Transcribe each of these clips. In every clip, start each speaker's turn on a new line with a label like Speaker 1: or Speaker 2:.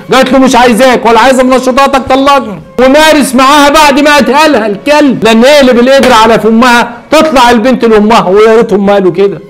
Speaker 1: قالت له مش عايزاك ولا عايزه منشطاتك طلقني ومارس معاها بعد ما قتلها الكلب لان هي اللي بالقدر على فمها تطلع البنت لامها ويا ريتهم قالوا كده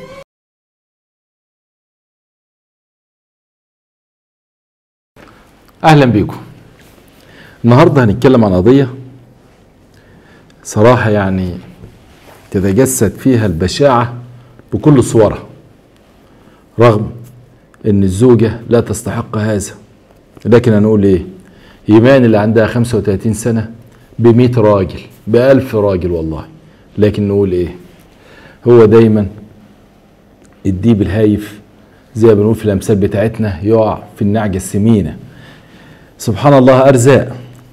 Speaker 1: اهلا بيكم النهارده هنتكلم عن قضيه صراحه يعني تتجسد فيها البشاعه بكل صورها رغم ان الزوجه لا تستحق هذا لكن هنقول ايه ايمان اللي عندها 35 سنه ب 100 راجل ب 1000 راجل والله لكن نقول ايه هو دايما الديب الهايف زي ما بنقول في الامثال بتاعتنا يقع في النعجه السمينه سبحان الله ارزاق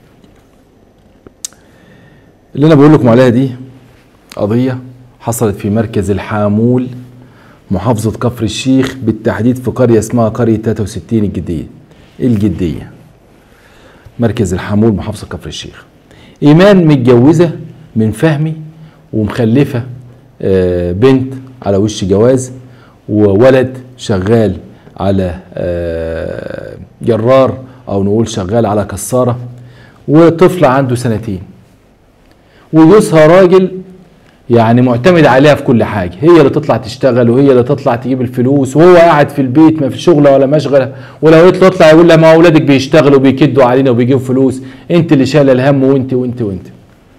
Speaker 1: اللي انا بقول لكم عليها دي قضيه حصلت في مركز الحامول محافظة كفر الشيخ بالتحديد في قرية اسمها قرية 63 الجدية الجدية مركز الحامول محافظة كفر الشيخ إيمان متجوزة من فهمي ومخلفة آه، بنت على وش جواز وولد شغال على آه، جرار أو نقول شغال على كسارة وطفل عنده سنتين وجوزها راجل يعني معتمد عليها في كل حاجه هي اللي تطلع تشتغل وهي اللي تطلع تجيب الفلوس وهو قاعد في البيت ما في شغله ولا مشغله ولو قلت له اطلع يقول لها ما اولادك بيشتغلوا وبيكدوا علينا وبيجيبوا فلوس انت اللي شايله الهم وانت وانت وانت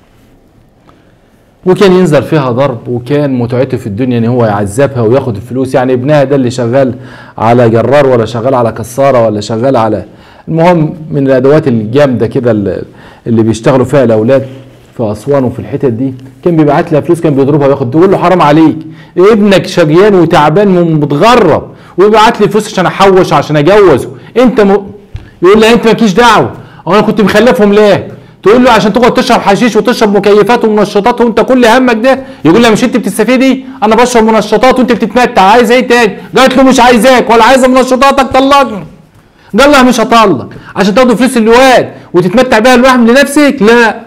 Speaker 1: وكان ينزل فيها ضرب وكان متعته في الدنيا ان هو يعذبها وياخد الفلوس يعني ابنها ده اللي شغال على جرار ولا شغال على كساره ولا شغال على المهم من الادوات الجامده كده اللي اللي بيشتغلوا فيها الاولاد في اسوان وفي الحتت دي كان بيبعت لها فلوس كان بيضربها وياخد تقول له حرام عليك ابنك شقيان وتعبان ومتغرب ويبعت لي فلوس عشان احوش عشان اجوزه انت م... يقول لها انت مالكيش دعوه هو انا كنت مخلفهم ليه تقول له عشان تقعد تشرب حشيش وتشرب مكيفات ومنشطات وانت كل همك ده يقول لها مش انت بتستفيدي انا بشرب منشطات وانت بتتمتع عايز ايه تاني قالت له مش عايزاك ولا عايزه منشطاتك طلقني قال لها مش هطلق عشان تاخدوا فلوس الواد وتتمتع بيها لوحدك لنفسك لا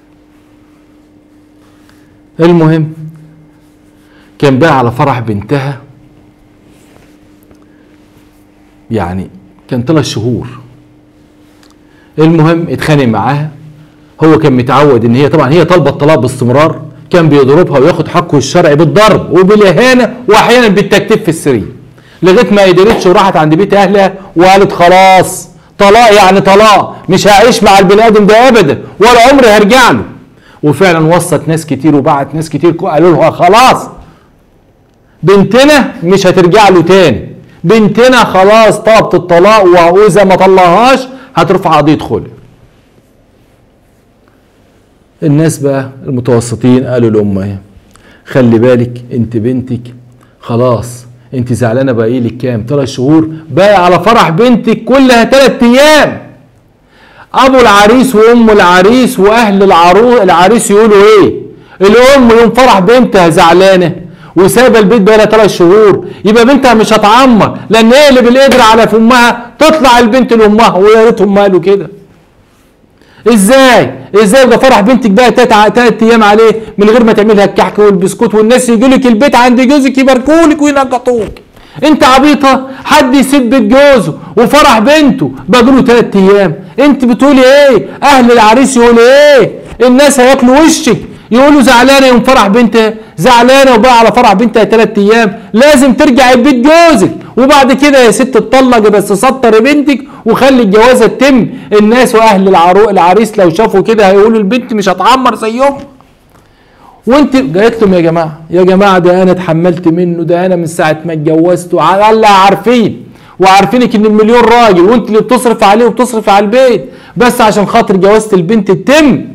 Speaker 1: المهم كان بقى على فرح بنتها يعني كان ثلاث شهور المهم اتخانق معاها هو كان متعود ان هي طبعا هي طالبه الطلاق باستمرار كان بيضربها وياخد حقه الشرعي بالضرب وبالاهانه واحيانا بالتكتيف في السرير لغايه ما قدرتش وراحت عند بيت اهلها وقالت خلاص طلاق يعني طلاق مش هعيش مع البني ادم ده ابدا ولا عمري هرجع له وفعلا وصت ناس كتير وبعت ناس كتير قالوا لها خلاص بنتنا مش هترجع له تاني بنتنا خلاص طلبت الطلاق واذا ما طلعهاش هترفع قضيه خلع الناس بقى المتوسطين قالوا لامها خلي بالك انت بنتك خلاص انت زعلانه بقى لك كام ثلاث شهور بقى على فرح بنتك كلها ثلاث ايام ابو العريس وام العريس واهل العروس العريس يقولوا ايه الام يوم فرح بنتها زعلانه وسايبه البيت بقى لها ثلاث شهور يبقى بنتها مش هتعمر لان هي اللي بالقدر على فمها تطلع البنت لامها ويا ريتهم قالوا كده ازاي ازاي يبقى فرح بنتك بقى تلات ايام عليه من غير ما تعملها الكحك والبسكوت والناس يجوا لك البيت عند جوزك يباركولك وينقطوك انت عبيطه حد يسيب بيت جوزه وفرح بنته بقى تلات ايام انت بتقولي ايه اهل العريس يقولوا ايه الناس هياكلوا وشك يقولوا زعلانه يوم فرح بنتها زعلانه وبقى على فرح بنتها ثلاث ايام لازم ترجع البيت جوزك وبعد كده يا ست اتطلق بس سطر بنتك وخلي الجوازه تتم الناس واهل العرو العريس لو شافوا كده هيقولوا البنت مش هتعمر زيهم وانت قالت لهم يا جماعه يا جماعه ده انا اتحملت منه ده انا من ساعه ما اتجوزت وعلى الله عارفين وعارفينك ان المليون راجل وانت اللي بتصرف عليه وبتصرف على البيت بس عشان خاطر جوازه البنت تتم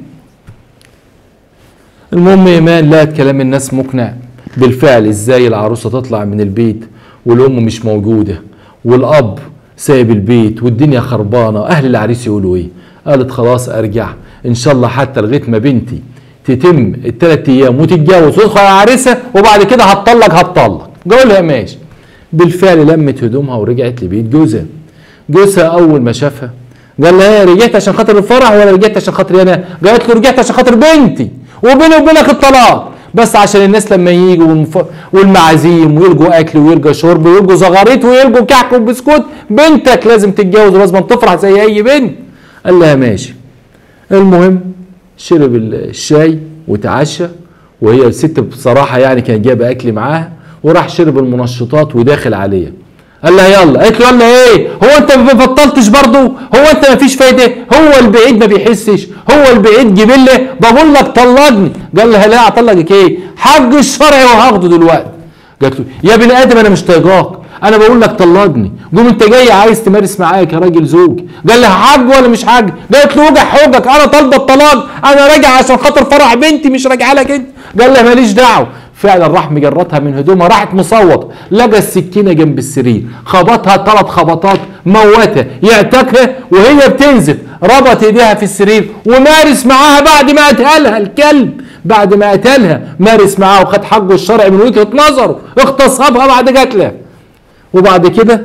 Speaker 1: المهم ايمان لقت كلام الناس مقنع بالفعل ازاي العروسه تطلع من البيت والام مش موجوده والاب سايب البيت والدنيا خربانه اهل العريس يقولوا ايه قالت خلاص ارجع ان شاء الله حتى لغايه ما بنتي تتم الثلاث ايام وتتجوز وتدخل على عريسها وبعد كده هتطلق هتطلق قولها ماشي بالفعل لمت هدومها ورجعت لبيت جوزها جوزها اول ما شافها قال لها رجعت عشان خاطر الفرح ولا رجعت عشان خاطر انا قالت له رجعت عشان خاطر بنتي وبيني وبينك الطلاق بس عشان الناس لما يجوا والمف... والمعازيم ويلقوا اكل ويلقوا شرب ويلقوا زغاريت ويلقوا كحك وبسكوت بنتك لازم تتجوز ولازم تفرح زي اي بنت قال لها ماشي المهم شرب الشاي وتعشى وهي الست بصراحه يعني كانت جايبه اكل معاها وراح شرب المنشطات وداخل عليها قال لها يلا قالت له يلا ايه هو انت ما بطلتش برضه هو انت ما فيش فايده هو البعيد ما بيحسش هو البعيد جبله بقول لك طلقني قال لها لا اطلقك ايه حق الشرعي وهاخده دلوقتي قالت له يا بني ادم انا مش طايقاك انا بقول لك طلقني قوم انت جاي عايز تمارس معايا كراجل زوج قال لها حاج ولا مش حاج قالت له وجع حجك انا طالبه الطلاق انا راجع عشان خاطر فرح بنتي مش راجعه لك انت قال لها ماليش دعوه فعلا راح مجرتها من هدومها راحت مصوت لقى السكينه جنب السرير خبطها ثلاث خبطات موتها يعتكها وهي بتنزف ربط ايديها في السرير ومارس معاها بعد ما قتلها الكلب بعد ما قتلها مارس معاها وخد حقه الشرعي من وجهه نظره اغتصبها بعد قتلها وبعد كده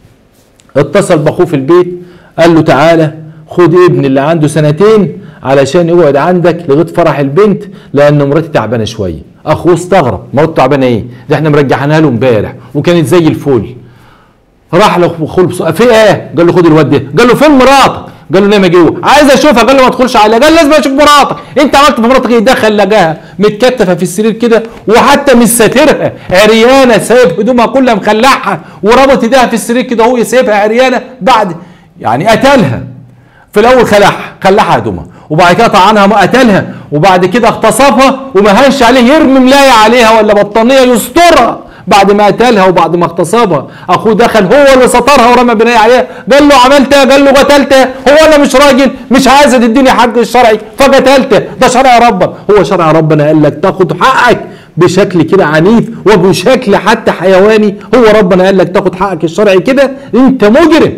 Speaker 1: اتصل باخوه في البيت قال له تعالى خد ابني اللي عنده سنتين علشان يقعد عندك لغايه فرح البنت لان مراتي تعبانه شويه اخوه استغرب مراته تعبانه ايه ده احنا مرجعينها له امبارح وكانت زي الفل راح لاخوه بسرعه في ايه قال له خد الواد ده قال له فين مراتك قال له نايمه جوه عايز اشوفها قال له ما تدخلش عليها قال لازم اشوف مراتك انت عملت في مراتك ايه دخل لقاها متكتفه في السرير كده وحتى مش ساترها عريانه سايب هدومها كلها مخلعها وربط ايديها في السرير كده وهو سايبها عريانه بعد يعني قتلها في الاول خلعها خلعها هدومها وبعد كده طعنها قتلها وبعد كده اغتصبها وما هنش عليه يرمي ملايه عليها ولا بطانيه يسترها بعد ما قتلها وبعد ما اغتصبها اخوه دخل هو اللي سطرها ورمى بنايه عليها قال له عملتها قال له قتلتها هو انا مش راجل مش عايزه تديني حق الشرعي فقتلتها ده شرع ربنا هو شرع ربنا قال لك تاخد حقك بشكل كده عنيف وبشكل حتى حيواني هو ربنا قال لك تاخد حقك الشرعي كده انت مجرم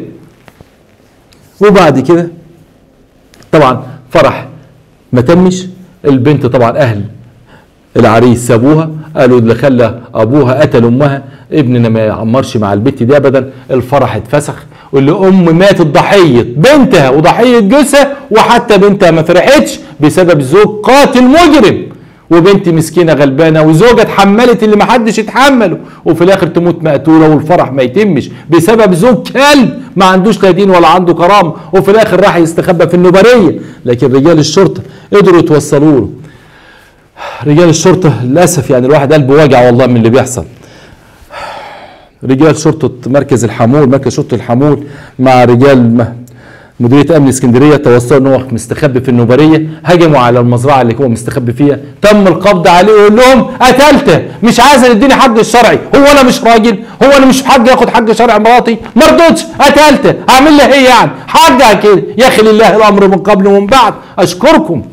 Speaker 1: وبعد كده طبعا فرح ما تمش البنت طبعا اهل العريس سابوها قالوا اللي خلى ابوها قتل امها ابننا ما يعمرش مع البت دي ابدا الفرح اتفسخ واللي ام ماتت ضحيه بنتها وضحيه جوزها وحتى بنتها ما فرحتش بسبب زوج قاتل مجرم وبنت مسكينه غلبانه وزوجها اتحملت اللي ما حدش يتحمله وفي الاخر تموت مقتوله والفرح ما يتمش بسبب زوج كلب ما عندوش لا دين ولا عنده كرامه وفي الاخر راح يستخبى في النوبريه لكن رجال الشرطه قدروا يتوصلوا له رجال الشرطه للاسف يعني الواحد قلبه واجع والله من اللي بيحصل رجال شرطه مركز الحمول مركز شرطه الحمول مع رجال مديريه امن اسكندريه توصلوا ان هو مستخبي في النوبريه هجموا على المزرعه اللي هو مستخبي فيها تم القبض عليه ويقول لهم قتلته مش عايز يديني حق الشرعي هو انا مش راجل هو انا مش حق ياخد حق شرعي مراتي ما رضيتش قتلته اعمل لها ايه يعني حقها كده يا اخي لله الامر من قبل ومن بعد اشكركم